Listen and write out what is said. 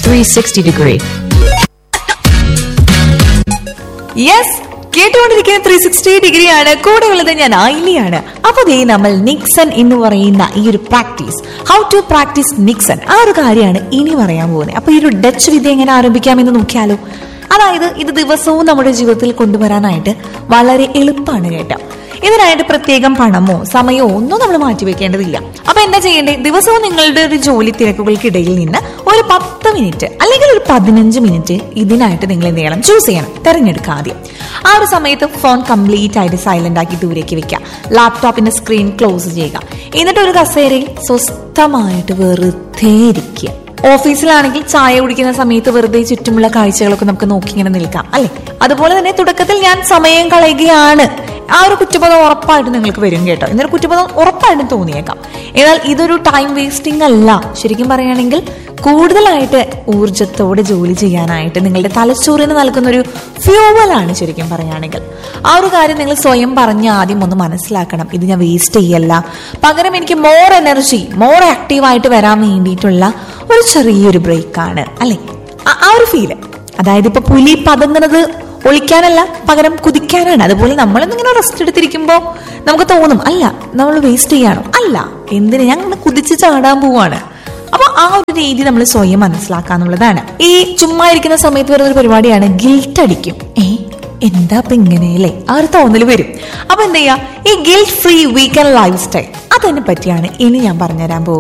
360 degree. Yes കേട്ടുകൊണ്ടിരിക്കുന്ന three sixty degree ആണ് കൂടെ ഉള്ളത് ഞാൻ ഐലിയാണ് അപ്പൊ ദേ നമ്മൾ നിക്സൺ എന്ന് പറയുന്ന ഈ ഒരു പ്രാക്ടീസ് ഹൗ ടു പ്രാക്ടീസ് നിക്സൺ ആ ഒരു കാര്യമാണ് ഇനി പറയാൻ പോകുന്നത് അപ്പൊ ഈ ഒരു ഡച്ച് വിദ്യ എങ്ങനെ ആരംഭിക്കാമെന്ന് നോക്കിയാലോ അതായത് ഇത് ദിവസവും നമ്മുടെ ജീവിതത്തിൽ കൊണ്ടുവരാനായിട്ട് വളരെ എളുപ്പമാണ് കേട്ടോ ഇതിനായിട്ട് പ്രത്യേകം പണമോ സമയമോ ഒന്നും നമ്മൾ മാറ്റിവെക്കേണ്ടതില്ല അപ്പൊ എന്താ ചെയ്യേണ്ടത് ദിവസവും നിങ്ങളുടെ ഒരു ജോലി തിരക്കുകൾക്കിടയിൽ നിന്ന് ഒരു പത്ത് മിനിറ്റ് അല്ലെങ്കിൽ ഒരു പതിനഞ്ച് മിനിറ്റ് ഇതിനായിട്ട് നിങ്ങൾ എന്ത് ചെയ്യണം ചൂസ് ചെയ്യണം തെരഞ്ഞെടുക്കുക ആദ്യം ആ ഒരു സമയത്ത് ഫോൺ കംപ്ലീറ്റ് ആയിട്ട് സൈലന്റ് ആക്കി ദൂരേക്ക് വെക്കുക ലാപ്ടോപ്പിന്റെ സ്ക്രീൻ ക്ലോസ് ചെയ്യുക എന്നിട്ട് ഒരു കസേരയിൽ സ്വസ്ഥമായിട്ട് വെറുതെ ഇരിക്കുക ഓഫീസിലാണെങ്കിൽ ചായ കുടിക്കുന്ന സമയത്ത് വെറുതെ ചുറ്റുമുള്ള കാഴ്ചകളൊക്കെ നമുക്ക് നോക്കി ഇങ്ങനെ നിൽക്കാം അല്ലെ അതുപോലെ തന്നെ തുടക്കത്തിൽ ഞാൻ സമയം കളയുകയാണ് ആ ഒരു കുറ്റബോധം ഉറപ്പായിട്ട് നിങ്ങൾക്ക് വരും കേട്ടോ എന്നൊരു കുറ്റബോധം ഉറപ്പായിട്ടും തോന്നിയേക്കാം എന്നാൽ ഇതൊരു ടൈം വേസ്റ്റിംഗ് അല്ല ശരിക്കും പറയുകയാണെങ്കിൽ കൂടുതലായിട്ട് ഊർജത്തോടെ ജോലി ചെയ്യാനായിട്ട് നിങ്ങളുടെ തലച്ചോറിന് നൽകുന്ന ഒരു ഫ്യൂവലാണ് ശരിക്കും പറയുകയാണെങ്കിൽ ആ ഒരു കാര്യം നിങ്ങൾ സ്വയം പറഞ്ഞ് ആദ്യം ഒന്ന് മനസ്സിലാക്കണം ഇത് ഞാൻ വേസ്റ്റ് ചെയ്യല്ല പകരം എനിക്ക് മോർ എനർജി മോർ ആക്റ്റീവായിട്ട് വരാൻ വേണ്ടിയിട്ടുള്ള ഒരു ചെറിയൊരു ബ്രേക്കാണ് അല്ലെ ആ- ആ ഒരു ഫീല് അതായത് ഇപ്പൊ പുലി പതുങ്ങുന്നത് ഒളിക്കാനല്ല പകരം കുതിക്കാനാണ് അതുപോലെ നമ്മളിങ്ങനെ റെസ്റ്റ് എടുത്തിരിക്കുമ്പോൾ നമുക്ക് തോന്നും അല്ല നമ്മൾ വേസ്റ്റ് ചെയ്യാണോ അല്ല എന്തിന് ഞങ്ങൾ കുതിച്ച് ചാടാൻ പോവാണ് അപ്പൊ ആ ഒരു രീതി നമ്മൾ സ്വയം മനസ്സിലാക്കാന്നുള്ളതാണ് ഈ ചുമ്മാ ഇരിക്കുന്ന സമയത്ത് വരുന്ന ഒരു പരിപാടിയാണ് ഗിൽറ്റ് അടിക്കും ഏ എന്താ ഇപ്പൊ ഇങ്ങനെ അല്ലേ ആ ഒരു തോന്നൽ വരും അപ്പൊ എന്താ ചെയ്യാ ഈ guilt free weekend lifestyle അതിനെ പറ്റിയാണ് ഇനി ഞാൻ പറഞ്ഞുതരാൻ പോകുന്നത്